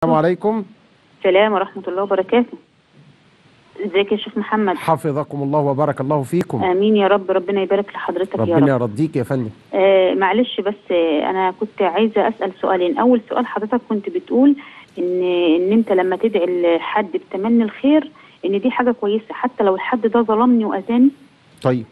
السلام عليكم السلام ورحمة الله وبركاته ازيك يا شيخ محمد حفظكم الله وبارك الله فيكم امين يا رب ربنا يبارك لحضرتك يا ربنا رب يرضيك يا فندم آه معلش بس آه انا كنت عايزه اسال سؤالين اول سؤال حضرتك كنت بتقول ان ان انت لما تدعي لحد بتمني الخير ان دي حاجه كويسه حتى لو الحد ده ظلمني واذاني طيب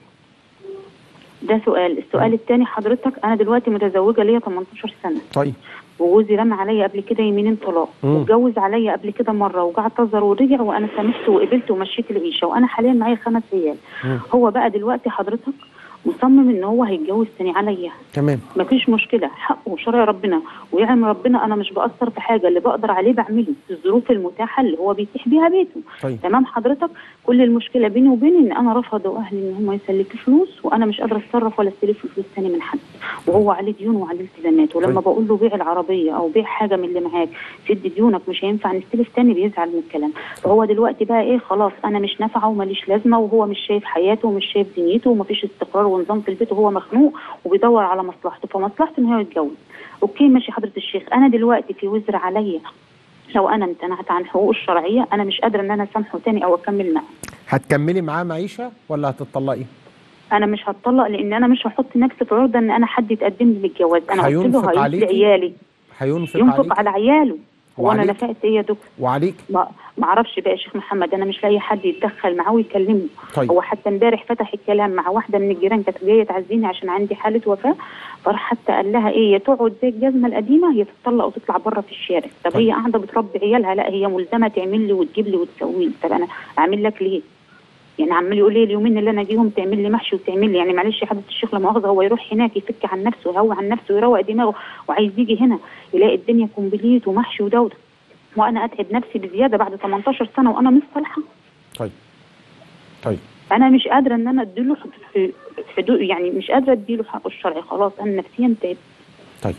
ده سؤال السؤال الثاني حضرتك انا دلوقتي متزوجه ليا 18 سنه طيب وجوزي رمى عليا قبل كده يمينين طلاق مم. واتجوز عليا قبل كده مره وجع اعتذر ورجع وانا سامحت وقبلت ومشيت العيشه وانا حاليا معايا خمس عيال مم. هو بقى دلوقتي حضرتك مصمم ان هو هيتجوز تاني عليا تمام مفيش مشكله حقه شرع ربنا ويعلم ربنا انا مش بأثر في حاجه اللي بقدر عليه بعمله في الظروف المتاحه اللي هو بيتيح بيها بيته طيب تمام حضرتك كل المشكله بيني وبينه ان انا رفضوا اهلي ان هم يسلكوا فلوس وانا مش قادره اتصرف ولا استلف فلوس تاني من حد وهو عليه ديون وعليه التزامات ولما طيب. بقول له بيع العربيه او بيع حاجه من اللي معاك سد ديونك مش هينفع نستلف تاني بيزعل من الكلام فهو دلوقتي بقى ايه خلاص انا مش نافعه وماليش لازمه وهو مش شايف حياته ومش شايف دنيته ومفيش استقرار ونظام في البيت وهو مخنوق وبيدور على مصلحته فمصلحته ان هو يتجوز اوكي ماشي حضره الشيخ انا دلوقتي في وزر عليا لو انا امتنعت عن حقوق الشرعيه انا مش قادره ان انا اسامحه تاني او اكمل معاه هتكملي معاه معيشه ولا هتطلقي انا مش هتطلق لان انا مش هحط نفسي في عرضه ان انا حد يتقدم لي للجواز انا قلت هينفق له هيجي عليكي؟ عيالي هينفق ينفق عليك على عياله هو انا وعليك؟ نفقت ايه يا دكتور وعليك ما ما اعرفش بقى يا شيخ محمد انا مش لاقي حد يتدخل معاه ويكلمني طيب. هو حتى امبارح فتح الكلام مع واحده من الجيران كانت جايه تعزيني عشان عندي حاله وفاه فراح حتى قال لها ايه يا تقعد زي الجزمه القديمه يا تتطلق وتطلع بره في الشارع طب طيب. هي قاعده بتربي عيالها لا هي ملزمه تعمل لي وتجيب لي وتسوي لي طب انا اعمل لك ليه؟ يعني عمال يقول لي اليومين اللي انا اجيهم تعمل لي محشي وتعمل لي يعني معلش يا حضره الشيخ لا مؤاخذه هو يروح هناك يفك عن نفسه ويهوى عن نفسه ويروق دماغه وعايز يجي هنا يلاقي الدنيا كومبليت ومحشي ودوده وانا اتعب نفسي بزياده بعد 18 سنه وانا مش صالحه طيب طيب انا مش قادره ان انا اديله حد- حدود يعني مش قادره اديله حقه الشرعي خلاص انا نفسيا تعبت طيب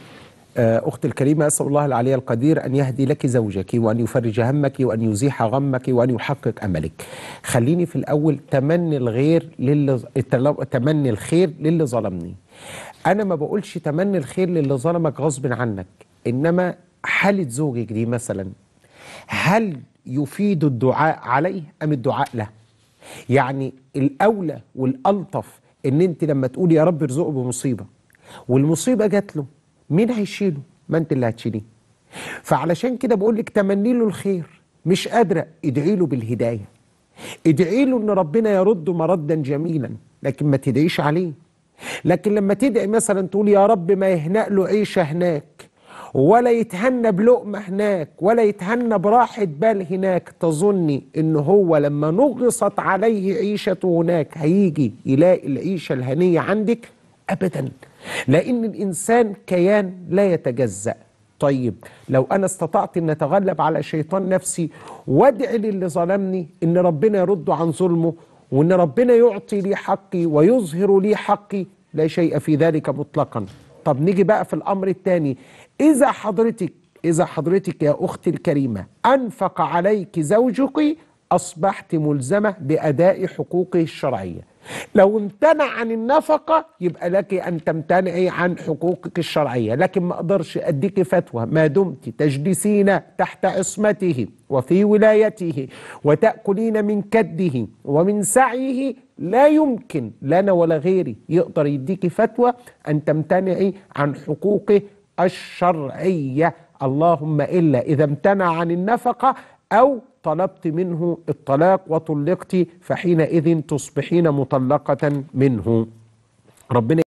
آه، أختي الكريمة أسأل الله العلي القدير أن يهدي لك زوجك وأن يفرج همك وأن يزيح غمك وأن يحقق أملك خليني في الأول تمني الغير للي التل- تمني الخير للي ظلمني أنا ما بقولش تمني الخير للي ظلمك غصب عنك إنما حالة زوجك دي مثلا هل يفيد الدعاء عليه أم الدعاء له يعني الأولى والألطف إن أنت لما تقولي يا رب ارزقه بمصيبة والمصيبة جات له مين هيشيله؟ ما أنت اللي هتشيليه فعلشان كده بقول لك تمني له الخير مش قادرة ادعي له بالهداية ادعي له ان ربنا يرده مردا جميلا لكن ما تدعيش عليه لكن لما تدعي مثلا تقول يا رب ما يهنأ له عيشة هناك ولا يتهنى بلقمة هناك ولا يتهنى براحة بال هناك تظني ان هو لما نغصت عليه عيشته هناك هيجي يلاقي العيشة الهنية عندك ابدا لان الانسان كيان لا يتجزأ طيب لو انا استطعت ان اتغلب على شيطان نفسي وادعي للي ظلمني ان ربنا يرد عن ظلمه وان ربنا يعطي لي حقي ويظهر لي حقي لا شيء في ذلك مطلقا طب نيجي بقى في الامر الثاني اذا حضرتك اذا حضرتك يا اختي الكريمه انفق عليك زوجك اصبحت ملزمه باداء حقوقه الشرعيه لو امتنع عن النفقة يبقى لك أن تمتنعي عن حقوقك الشرعية لكن ما أقدرش أديك فتوى ما دمت تجلسين تحت عصمته وفي ولايته وتأكلين من كده ومن سعيه لا يمكن لنا ولا غيري يقدر يديك فتوى أن تمتنعي عن حقوقه الشرعية اللهم إلا إذا امتنع عن النفقة أو طلبت منه الطلاق وطلقت فحينئذ تصبحين مطلقة منه ربنا